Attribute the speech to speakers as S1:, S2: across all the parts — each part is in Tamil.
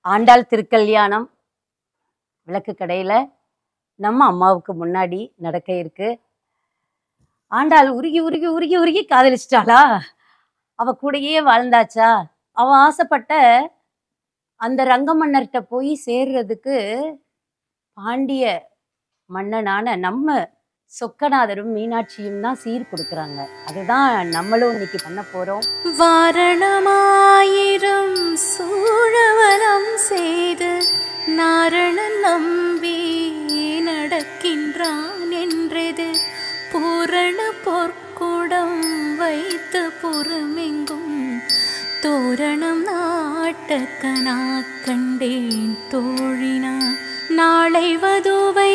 S1: ஆண்டாள் திருக்கல்யாணம் விளக்கு கடையில் நம்ம அம்மாவுக்கு முன்னாடி நடக்க இருக்கு ஆண்டாள் உருகி உருகி உருகி உருகி காதலிச்சிட்டாளா அவ கூடயே வாழ்ந்தாச்சா அவ ஆசைப்பட்ட அந்த ரங்க மன்னர்கிட்ட போய் சேர்றதுக்கு பாண்டிய மன்னனான நம்ம சொக்கநாதரும் மீனாட்சியும் தான் சீர் கொடுக்குறாங்க அதுதான் நம்மளும் இன்னைக்கு பண்ண போறோம்
S2: வாரணமாயிரம் சூழவலம் செய்து நாரணன் நம்பி நடக்கின்றான் என்றது பூரண பொற்குடம் வைத்து புறமெங்கும் தோரணம் நாட்டக்கனா கண்டேன் தோழினான் நாளை வதுவை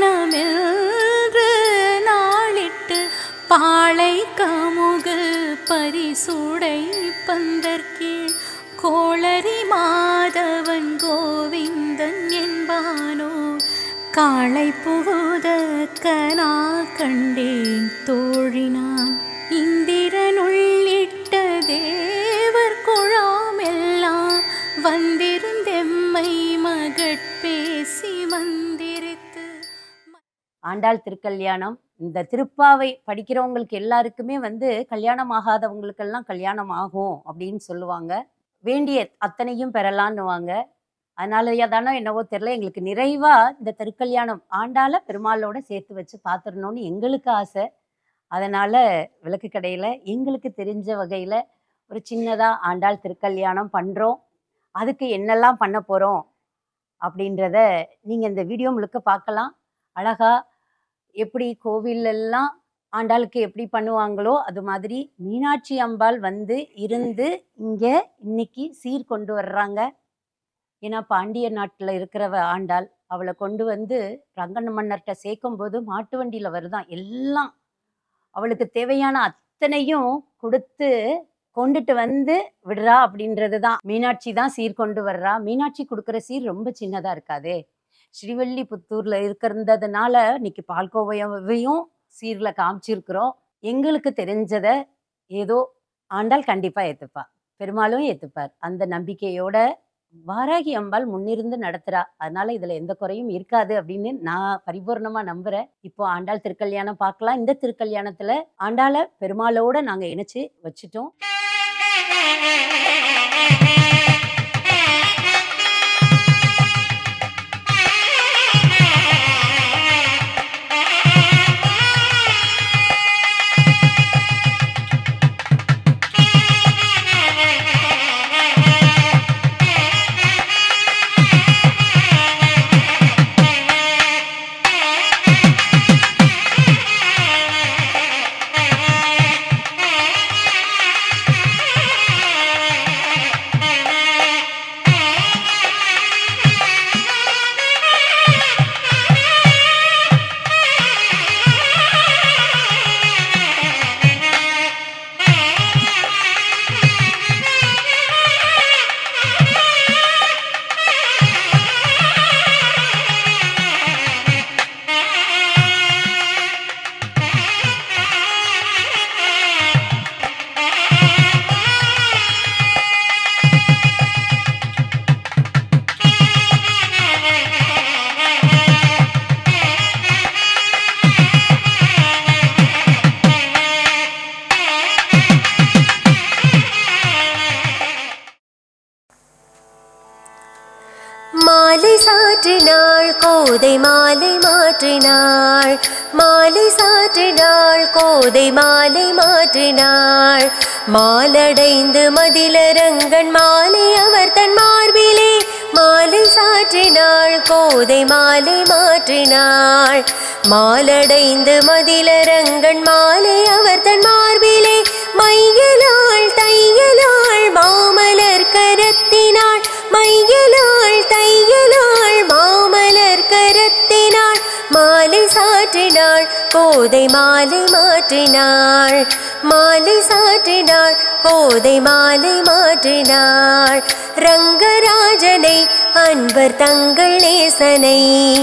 S2: மணமென்று நாளிட்டு பாளை கமுகு பரிசுடை பந்தற்கீழ் கோளரி மாதவன் கோவிந்தன் என்பானோ காளை புகுத கனா கண்டேன் தோழினான் இந்திரன் உள்ளிட்ட தேவர் குழாமெல்லாம் வந்திருந்தெம்மை மகட்பேசி வந்திருத்து
S1: ஆண்டாள் திருக்கல்யாணம் இந்த திருப்பாவை படிக்கிறவங்களுக்கு எல்லாருக்குமே வந்து கல்யாணம் ஆகாதவங்களுக்கெல்லாம் கல்யாணம் ஆகும் அப்படின்னு சொல்லுவாங்க வேண்டிய அத்தனையும் பெறலான்னுவாங்க அதனாலயா தானோ என்னவோ தெரியல எங்களுக்கு நிறைவா இந்த திருக்கல்யாணம் ஆண்டாள பெருமாளோட சேர்த்து வச்சு பார்த்துடணும்னு எங்களுக்கு ஆசை அதனால விளக்கு கடையில எங்களுக்கு தெரிஞ்ச வகையில ஒரு சின்னதா ஆண்டாள் திருக்கல்யாணம் பண்றோம் அதுக்கு என்னெல்லாம் பண்ண போறோம் அப்படின்றத நீங்க இந்த வீடியோ முழுக்க பார்க்கலாம் அழகா எப்படி கோவில் எல்லாம் ஆண்டாளுக்கு எப்படி பண்ணுவாங்களோ அது மாதிரி மீனாட்சி அம்பாள் வந்து இருந்து இங்க இன்னைக்கு சீர் கொண்டு வர்றாங்க ஏன்னா பாண்டிய நாட்டில் இருக்கிறவ ஆண்டாள் அவளை கொண்டு வந்து ரங்கன் மன்னர்கிட்ட சேர்க்கும் போது மாட்டு வண்டியில வருதான் எல்லாம் அவளுக்கு தேவையான அத்தனையும் கொடுத்து கொண்டுட்டு வந்து விடுறா அப்படின்றது தான் மீனாட்சி தான் சீர் கொண்டு வர்றா மீனாட்சி கொடுக்குற சீர் ரொம்ப சின்னதா இருக்காதே ஸ்ரீவல்லிபுத்தூர்ல இருக்கிறதுனால இன்னைக்கு பால்கோவையவையும் சீர்ல காமிச்சிருக்கிறோம் எங்களுக்கு தெரிஞ்சத ஏதோ ஆண்டாள் கண்டிப்பா ஏத்துப்பா பெருமாளும் ஏத்துப்பார் அந்த நம்பிக்கையோட வாராகி அம்பாள் முன்னிருந்து நடத்துறா அதனால இதுல எந்த குறையும் இருக்காது அப்படின்னு நான் பரிபூர்ணமா நம்புறேன் இப்போ ஆண்டாள் திருக்கல்யாணம் பார்க்கலாம் இந்த திருக்கல்யாணத்துல ஆண்டாள பெருமாளோட நாங்க இணைச்சு வச்சுட்டோம்
S3: மாலை சாற்றினாள் கோதை மாலை மாற்றினாள் மாலை சாற்றினாள் கோதை மாலை மாற்றினாள் மாலடைந்து மதிலரங்கன் மாலை அவர் தன் மார்பிலே மாலை சாற்றினாள் கோதை மாலை மாற்றினாள் மாலடைந்து மதிலரங்கன் மாலை அவர் தன் மார்பிலே மையலாள் தையலாள் மாமலர் கரத்தினாள் மையலாள் தையலாள் மாமலர் கரத்தினாள் மாலை சாற்றினாள் கோதை மாலை மாற்றினாள் மாலை சாற்றினாள் கோதை மாலை மாற்றினாள் ரங்கராஜனை அன்பர் தங்கள் நேசனை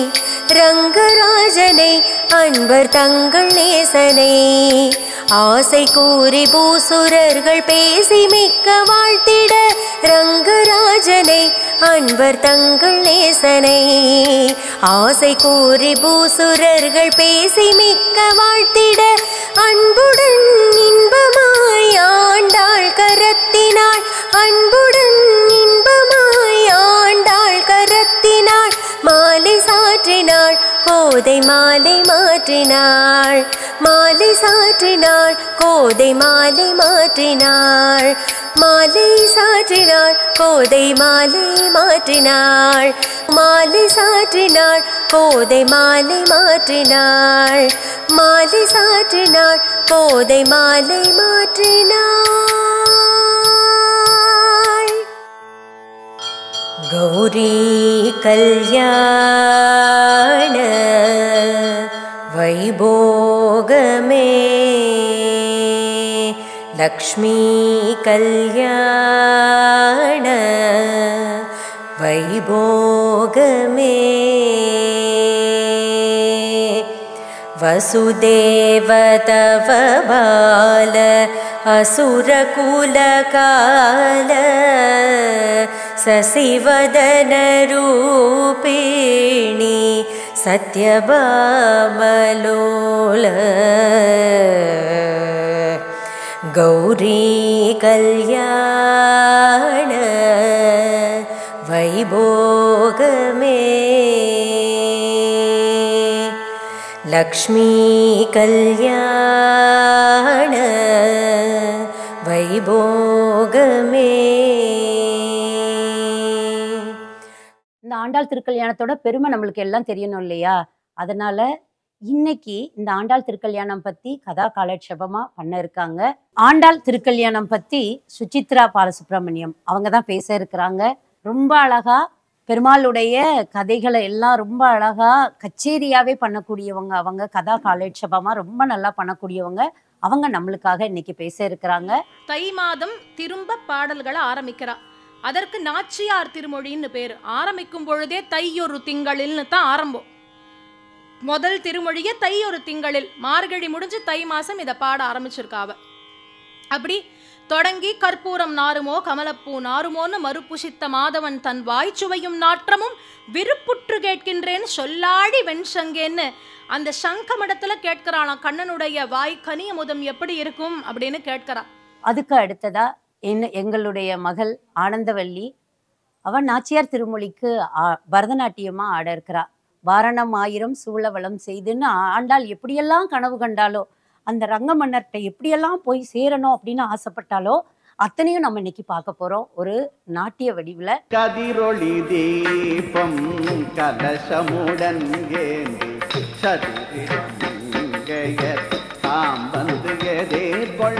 S3: ரங்கராஜனை அன்பர் தங்கள் நேசனை ஆசை கூறி பூசுரர்கள் பேசி மிக்க வாழ்த்திட ரங்கராஜனை அன்பர் தங்கள் நேசனை ஆசை கூறி பூசுரர்கள் பேசி மிக்க வாழ்த்திட அன்புடன் இன்பமாய் ஆண்டாள் கரத்தினாள் அன்புடன் இன்பமாய் ஆண்டாள் கரத்தினாள் மாலை சாற்றினாள் கோதை மாலை மாற்றினாள் மாலை சாற்றினாள் கோதை மாலை மாற்றினாள் மாலை சாற்றினாள் கோதை மாலை மாற்றினாள் மாலை சாற்றினாள் கோதை மாலை மாற்றினாள் மாலை சாற்றினாள் கோதை மாலை மாற்றினாள் கௌரி கல்யாண வைபோகமே லக்ஷ்மி கல்யாண வைபோகமே वसुदेव तव बाल असुरकुलकाल ससिवदनरूपिणी सत्यभामलोल गौरी कल्याण वैभोगमे लक्ष्मी कल्याण வைபோகமே
S1: இந்த ஆண்டாள் திருக்கல்யாணத்தோட பெருமை நம்மளுக்கு எல்லாம் தெரியணும் இல்லையா அதனால இன்னைக்கு இந்த ஆண்டாள் திருக்கல்யாணம் பத்தி கதா காலட்சேபமா பண்ண இருக்காங்க ஆண்டாள் திருக்கல்யாணம் பத்தி சுசித்ரா பாலசுப்ரமணியம் அவங்க தான் பேச இருக்கிறாங்க ரொம்ப அழகா பெருமாளுடைய கதைகளை எல்லாம் ரொம்ப அழகா கச்சேரியாவே பண்ணக்கூடியவங்க அவங்க கதா காலட்சேபமா ரொம்ப நல்லா பண்ணக்கூடியவங்க அவங்க நம்மளுக்காக இன்னைக்கு பேச இருக்கிறாங்க
S4: தை மாதம் திரும்ப பாடல்களை ஆரம்பிக்கிறா அதற்கு நாச்சியார் திருமொழின்னு பேர் ஆரம்பிக்கும் பொழுதே தையொரு திங்களில்னு தான் ஆரம்பம் முதல் திருமொழியே தையொரு திங்களில் மார்கழி முடிஞ்சு தை மாசம் இதை பாட ஆரம்பிச்சிருக்கா அவ அப்படி தொடங்கி கற்பூரம் நாருமோ கமலப்பூ நாருமோன்னு மறுபுஷித்த மாதவன் தன் வாய்ச்சுவையும் நாற்றமும் விருப்புற்று கேட்கின்றேன் சொல்லாடி வெண்சங்கேன்னு அந்த சங்கமடத்துல கேட்கிறாளாம் கண்ணனுடைய வாய் கனி அமுதம் எப்படி இருக்கும் அப்படின்னு கேட்கிறான்
S1: அதுக்கு அடுத்ததா என்ன எங்களுடைய மகள் ஆனந்தவல்லி அவ நாச்சியார் திருமொழிக்கு ஆ- பரதநாட்டியமா ஆட இருக்கிறா வாரணம் ஆயிரம் சூழவளம் செய்துன்னு ஆண்டாள் எப்படியெல்லாம் கனவு கண்டாலோ அந்த ரங்க மன்னர்கிட்ட எப்படியெல்லாம் போய் சேரணும் அப்படின்னு ஆசைப்பட்டாலோ அத்தனையும் நம்ம இன்னைக்கு பார்க்க போறோம் ஒரு நாட்டிய வடிவுல
S5: கதிரொளி தீபம் கலசமுடன் ஏந்தி சதுரிடங்கயர் தாம் வந்து எதிர்கொள்ள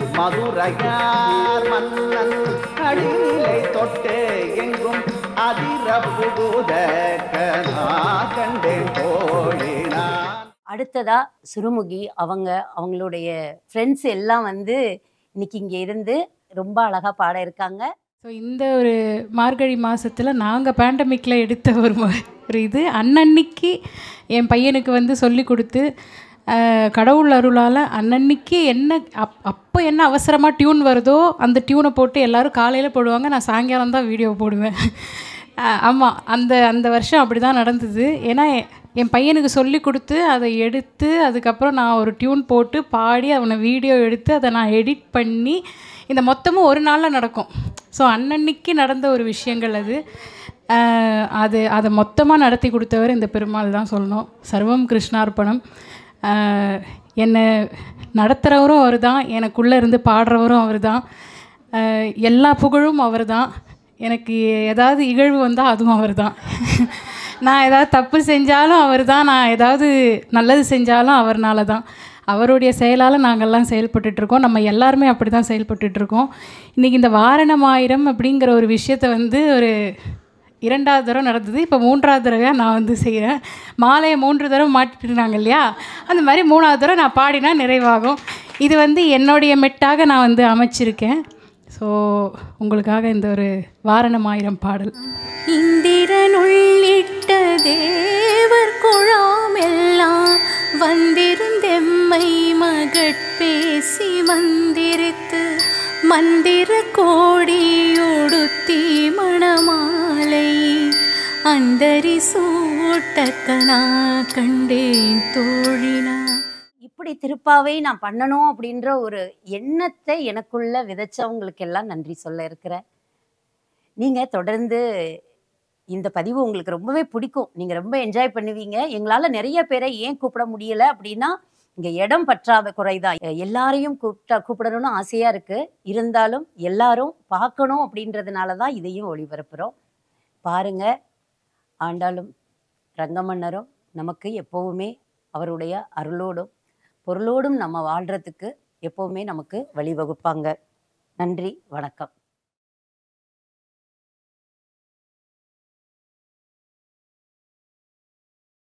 S5: மதுரையார் மன்னன் அடிநிலை தொட்டு எங்கும் அதிர புகுத கனா கண்டேன் கோழினான்
S1: அடுத்ததா சுருமுகி அவங்க அவங்களுடைய ஃப்ரெண்ட்ஸ் எல்லாம் வந்து இன்னைக்கு இங்க இருந்து ரொம்ப அழகா பாட இருக்காங்க
S6: ஸோ இந்த ஒரு மார்கழி மாதத்தில் நாங்கள் பேண்டமிக்கில் எடுத்த ஒரு ம- ஒரு இது அன்னன்னைக்கு என் பையனுக்கு வந்து சொல்லி கொடுத்து அஹ், கடவுள் அருளால் அன்னன்னைக்கு என்ன அப் அப்போ என்ன அவசரமாக டியூன் வருதோ அந்த டியூனை போட்டு எல்லாரும் காலையில் போடுவாங்க நான் சாயங்காலம் தான் வீடியோ போடுவேன் ஆமாம் அந்த அந்த வருஷம் அப்படி தான் நடந்தது ஏன்னா எ- என் பையனுக்கு சொல்லி கொடுத்து அதை எடுத்து அதுக்கப்புறம் நான் ஒரு டியூன் போட்டு பாடி அவனை வீடியோ எடுத்து அதை நான் எடிட் பண்ணி இந்த மொத்தமும் ஒரு நாளில் நடக்கும் ஸோ அன்னன்னைக்கு நடந்த ஒரு விஷயங்கள் அது அஹ், அது அதை மொத்தமாக நடத்தி கொடுத்தவர் இந்த பெருமாள் தான் சொல்லணும் சர்வம் கிருஷ்ணார்ப்பணம் அஹ், என்னை நடத்துகிறவரும் அவர் தான் எனக்குள்ளே இருந்து பாடுறவரும் அவர் தான் எல்லா புகழும் அவர் தான் எனக்கு ஏதாவது இகழ்வு வந்தால் அதுவும் அவர் தான் நான் ஏதாவது தப்பு செஞ்சாலும் அவர் தான் நான் ஏதாவது நல்லது செஞ்சாலும் அவர்னால தான் அவருடைய செயலால் நாங்கள்லாம் செயல்பட்டுட்ருக்கோம் நம்ம எல்லாருமே அப்படி தான் செயல்பட்டுட்ருக்கோம் இன்றைக்கி இந்த வாரணமாயிரம் அப்படிங்கிற ஒரு விஷயத்தை வந்து ஒரு இரண்டாவது தடவை நடந்தது இப்போ மூன்றாவது தடவையாக நான் வந்து செய்கிறேன் மாலையை மூன்று தடவை மாட்டிட்டுருந்தாங்க இல்லையா அந்த மாதிரி மூணாவது தடவை நான் பாடினா நிறைவாகும் இது வந்து என்னுடைய மெட்டாக நான் வந்து அமைச்சிருக்கேன் ஸோ உங்களுக்காக இந்த ஒரு வாரணமாயிரம் பாடல்
S2: இந்திரன் உள்ளிட்ட தேவர் குழாமெல்லாம் வந்திருந்தெம்மை மகட்பேசி மந்திரித்து மந்திர கோடியுடுத்தி மணமாலை அந்தரி சூட்டக்கனா கண்டேன் தோழினா
S1: இப்படி திருப்பாவை நான் பண்ணணும் அப்படின்ற ஒரு எண்ணத்தை எனக்குள்ள விதைச்சவங்களுக்கு எல்லாம் நன்றி சொல்ல இருக்கிறேன் நீங்க தொடர்ந்து இந்த பதிவு உங்களுக்கு ரொம்பவே பிடிக்கும் நீங்க ரொம்ப என்ஜாய் பண்ணுவீங்க எங்களால நிறைய பேரை ஏன் கூப்பிட முடியல அப்படின்னா இங்க இடம் பற்றாத குறைதான் எல்லாரையும் கூப்பிட்டா கூப்பிடணும்னு ஆசையா இருக்கு இருந்தாலும் எல்லாரும் பார்க்கணும் அப்படின்றதுனால தான் இதையும் ஒளிபரப்புறோம் பாருங்க ஆண்டாளும் ரங்கமன்னரும் நமக்கு எப்பவுமே அவருடைய அருளோடும் பொருளோடும் நம்ம வாழ்றதுக்கு எப்பவுமே நமக்கு வழிவகுப்பாங்க நன்றி வணக்கம்